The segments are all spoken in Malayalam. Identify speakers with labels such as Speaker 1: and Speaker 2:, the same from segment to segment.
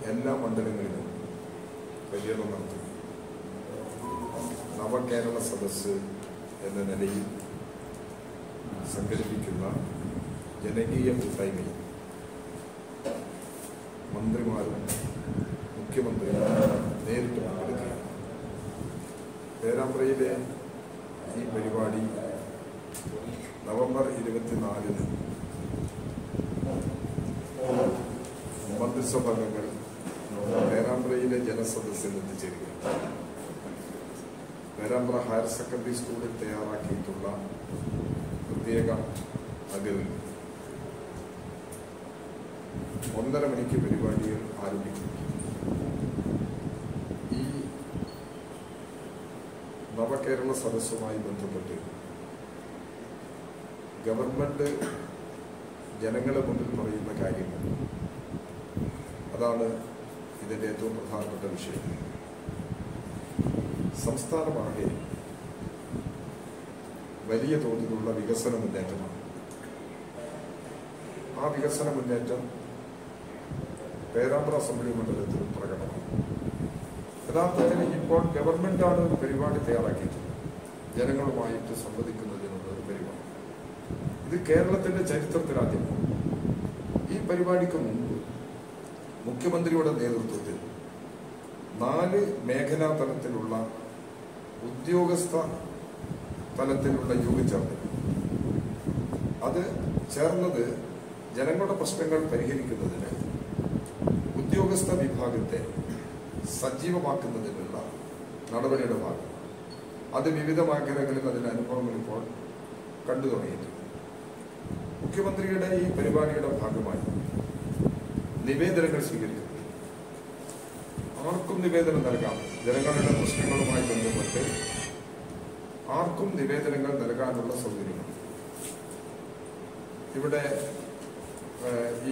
Speaker 1: എല്ലാ മണ്ഡലങ്ങളിലും പര്യടനം നടത്തും നവകേരള സദസ്സ് എന്ന നിലയിൽ സംഘടിപ്പിക്കുന്ന ജനകീയ കൂട്ടായ്മയിൽ മന്ത്രിമാരും മുഖ്യമന്ത്രിയും നേരിട്ട് പങ്കെടുക്കുകയാണ് പേരാമ്പ്രയിലെ ഈ പരിപാടി നവംബർ ഇരുപത്തിനാലിന് മന്ത്രിസഭാംഗങ്ങൾ പേരാമ്പ്രയിലെ ജനസദസ്സിൽ എത്തിച്ചേരുകയാണ് പേരാമ്പ്ര ഹയർ സെക്കൻഡറി സ്കൂളിൽ തയ്യാറാക്കിയിട്ടുള്ള പ്രത്യേക അതിരിൽ ഒന്നര മണിക്ക് പരിപാടികൾ ആരംഭിക്കും ഈ നവകേരള സദസ്സുമായി ബന്ധപ്പെട്ട് ഗവൺമെന്റ് ജനങ്ങളെ മുന്നിൽ പറയുന്ന കാര്യങ്ങൾ അതാണ് ഇതിന്റെ ഏറ്റവും പ്രധാനപ്പെട്ട വിഷയം സംസ്ഥാനമാകെ വലിയ തോതിലുള്ള വികസന മുന്നേറ്റമാണ് ആ വികസന മുന്നേറ്റം പേരാമ്പ്ര അസംബ്ലി മണ്ഡലത്തിൽ പ്രകടമാണ് യഥാർത്ഥത്തിൽ ഇപ്പോൾ ഗവൺമെന്റാണ് ഒരു പരിപാടി തയ്യാറാക്കിയിട്ടുള്ളത് ജനങ്ങളുമായിട്ട് സംവദിക്കുന്നതിനുള്ള ഒരു പരിപാടി ഇത് കേരളത്തിന്റെ ചരിത്രത്തിൽ ആദ്യമാണ് ഈ പരിപാടിക്ക് മുമ്പ് മുഖ്യമന്ത്രിയുടെ നേതൃത്വത്തിൽ നാല് മേഖലാ തലത്തിലുള്ള ഉദ്യോഗസ്ഥ തലത്തിലുള്ള യോഗം ചേർന്നത് അത് ചേർന്നത് ജനങ്ങളുടെ പ്രശ്നങ്ങൾ പരിഹരിക്കുന്നതിന് ഉദ്യോഗസ്ഥ വിഭാഗത്തെ സജീവമാക്കുന്നതിനുള്ള നടപടിയുടെ ഭാഗം അത് വിവിധ മേഖലകളിൽ അതിന്റെ അനുഭവങ്ങൾ ഇപ്പോൾ കണ്ടു തുടങ്ങിയിട്ടുണ്ട് മുഖ്യമന്ത്രിയുടെ ഈ പരിപാടിയുടെ ഭാഗമായി നിവേദനങ്ങൾ സ്വീകരിക്കുന്നു ആർക്കും നിവേദനം നൽകാം ജനങ്ങളുടെ പ്രശ്നങ്ങളുമായി ബന്ധപ്പെട്ട് ആർക്കും നിവേദനങ്ങൾ നൽകാനുള്ള സൗകര്യമുണ്ട് ഇവിടെ ഏഹ്, ഈ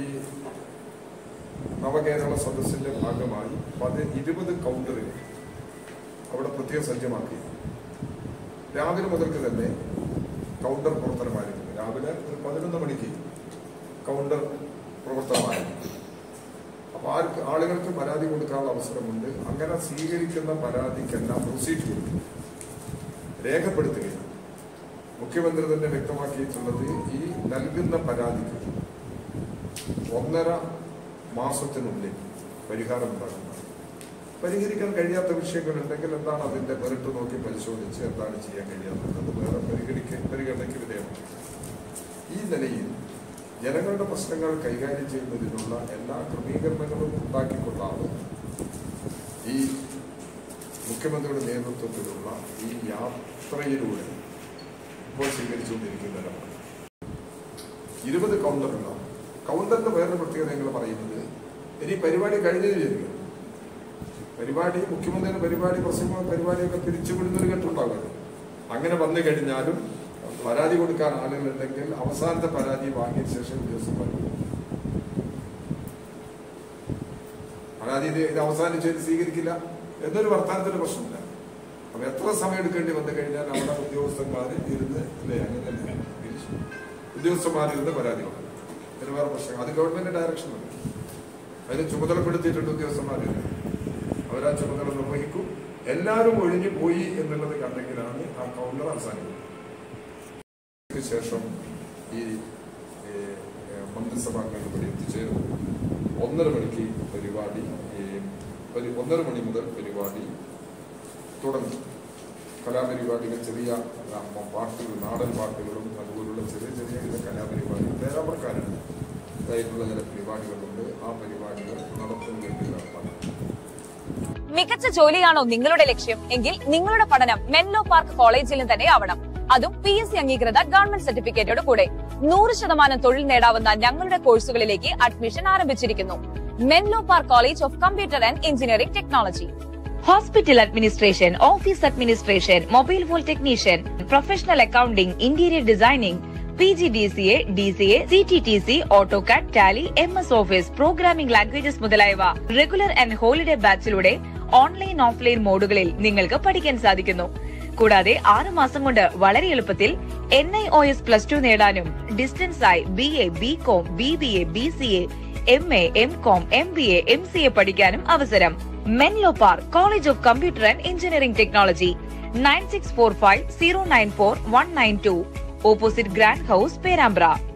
Speaker 1: നവകേരള സദസ്സിന്റെ ഭാഗമായി പതി ഇരുപത് കൗണ്ടറുകൾ അവിടെ പ്രത്യേകം സജ്ജമാക്കി രാവിലെ മുതൽക്ക് തന്നെ കൗണ്ടർ പ്രവർത്തനം ആരംഭിക്കും രാവിലെ ഒരു പതിനൊന്ന് മണിക്ക് കൗണ്ടർ പ്രവർത്തനം ആരംഭിക്കും അപ്പൊ ആർക്ക് ആളുകൾക്ക് പരാതി കൊടുക്കാനുള്ള അവസരമുണ്ട് അങ്ങനെ സ്വീകരിക്കുന്ന പരാതിക്കെല്ലാം പ്രൊസീഡ് ചെയ്യും രേഖപ്പെടുത്തുകയും മുഖ്യമന്ത്രി തന്നെ വ്യക്തമാക്കിയിട്ടുള്ളത് ഈ നൽകുന്ന പരാതിക്ക് ഒന്നര മാസത്തിനുള്ളിൽ പരിഹാരം ഉണ്ടാകുന്നത് പരിഹരിക്കാൻ കഴിയാത്ത വിഷയങ്ങൾ ഉണ്ടെങ്കിൽ എന്താണ് അതിന്റെ മെറിട്ട് നോക്കി പരിശോധിച്ച് എന്താണ് ചെയ്യാൻ കഴിയാത്തത് വേറെ പരിഗണിക്ക പരിഗണനയ്ക്ക് വിധേയമാണ് ഈ നിലയിൽ ജനങ്ങളുടെ പ്രശ്നങ്ങൾ കൈകാര്യം ചെയ്യുന്നതിനുള്ള എല്ലാ ക്രമീകരണങ്ങളും ഉണ്ടാക്കിക്കൊണ്ടാണ് ഈ മുഖ്യമന്ത്രിയുടെ നേതൃത്വത്തിലുള്ള ഈ യാത്രയിലൂടെ ഇപ്പോൾ സ്വീകരിച്ചുകൊണ്ടിരിക്കുന്ന നിലപാട് ഇരുപത് കൗണ്ടറുകളാണ് കൗണ്ടറിന്റെ വേറൊരു പ്രത്യേകത നിങ്ങൾ പറയുന്നത് ഇനി പരിപാടി കഴിഞ്ഞതിന് ശരിക്കും പരിപാടി മുഖ്യമന്ത്രിയുടെ പരിപാടി പ്രസംഗ പരിപാടിയൊക്കെ പിരിച്ചുവിടുന്ന ഒരു ഘട്ടമുണ്ടാകുമല്ലോ അങ്ങനെ വന്നു കഴിഞ്ഞാലും പരാതി കൊടുക്കാൻ ആളുകളുണ്ടെങ്കിൽ അവസാനത്തെ പരാതി വാങ്ങിയ ശേഷം ദിവസം വരും പരാതി ഇത് ഇത് അവസാനിച്ച് സ്വീകരിക്കില്ല എന്നൊരു വർത്തമാനത്തിന്റെ പ്രശ്നമില്ല അപ്പൊ എത്ര സമയം എടുക്കേണ്ടി വന്നു കഴിഞ്ഞാൽ അവിടെ ഉദ്യോഗസ്ഥന്മാർ ഇരുന്ന് അല്ലേ അങ്ങനെ ഉദ്യോഗസ്ഥന്മാരിരുന്ന് പരാതി കൊടുക്കും അതിന് വേറെ പ്രശ്നം അത് ഗവൺമെന്റ് ഡയറക്ഷനുണ്ട് അതിന് ചുമതലപ്പെടുത്തിയിട്ടുണ്ട് ഉദ്യോഗസ്ഥന്മാരില്ല അവരാ ചുമതല നിർവഹിക്കും എല്ലാവരും ഒഴിഞ്ഞു പോയി എന്നുള്ളത് കണ്ടെങ്കിലാണ് ആ കൗണ്ടർ അവസാനിക്കുന്നത് ഇതിന് ശേഷം ഈ ഏഹ്, ഏഹ്, മന്ത്രിസഭാംഗങ്ങൾ ഇവിടെ എത്തിച്ചേരും ഒന്നര മണിക്ക് പരിപാടി ഏഹ്, പരി- ഒന്നര മണി മുതൽ പരിപാടി തുടങ്ങും കലാപരിപാടികൾ ചെറിയ ആ, പാട്ടുകൾ നാടൻ പാട്ടുകളും അതുപോലുള്ള ചെറിയ ചെറിയ ചില കലാപരിപാടികൾ പേരാവർക്കാരുണ്ട് ഇതായിട്ടുള്ള ചില പരിപാടികളുണ്ട് ആ പരിപാടികൾ നടത്തുന്ന വേണ്ടി നടത്താം
Speaker 2: മികച്ച ജോലിയാണോ നിങ്ങളുടെ ലക്ഷ്യം എങ്കിൽ നിങ്ങളുടെ പഠനം മെൻലോ പാർക്ക് കോളേജിൽ നിന്ന് തന്നെ ആവണം അതും പി എസ് സി അംഗീകൃത ഗവൺമെന്റ് സർട്ടിഫിക്കറ്റോട് കൂടെ നൂറ് ശതമാനം തൊഴിൽ നേടാവുന്ന ഞങ്ങളുടെ കോഴ്സുകളിലേക്ക് അഡ്മിഷൻ ആരംഭിച്ചിരിക്കുന്നു Menlo park college of computer and engineering technology
Speaker 3: Hospital Administration, Office Administration, Mobile Phone Technician, Professional Accounting, Interior Designing, PGDCA, DCA, CTTC, AutoCAD, Tally, MS Office, Programming Languages മുതലായവ റെഗുലർ ആൻഡ് ഹോളിഡേ ബാച്ചിലൂടെ ഓൺലൈൻ ഓഫ്ലൈൻ മോഡുകളിൽ നിങ്ങൾക്ക് പഠിക്കാൻ സാധിക്കുന്നു കൂടാതെ ആറ് മാസം കൊണ്ട് വളരെ എളുപ്പത്തിൽ N I O S plus two നേടാനും ഡിസ്റ്റൻസ് ആയി B A B com B B A B C A M A M com M B A M C A പഠിക്കാനും അവസരം Menlo park college of computer and engineering technology nine six four five zero nine four one nine two opposite grand house Perambra